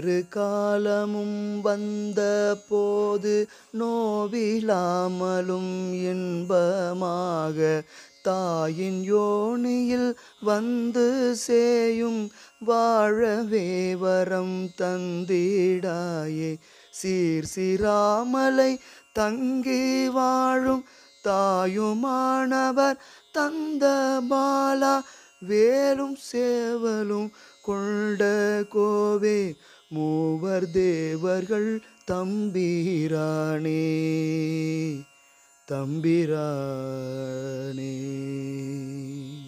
வேறு காலமும் வந்த போது நோவிலாமலும் இன்பமாக தாயின் யோனியில் வந்து சேயும் வாழவே வரம் தந்திடாயே சீர் சிராமலை தங்கி வாழும் தாயுமானவர் தந்த பாலா வேலும் சேவலும் கொண்ட கோவே மூவர் தேவர்கள் தம்பீரானே தம்பிரானே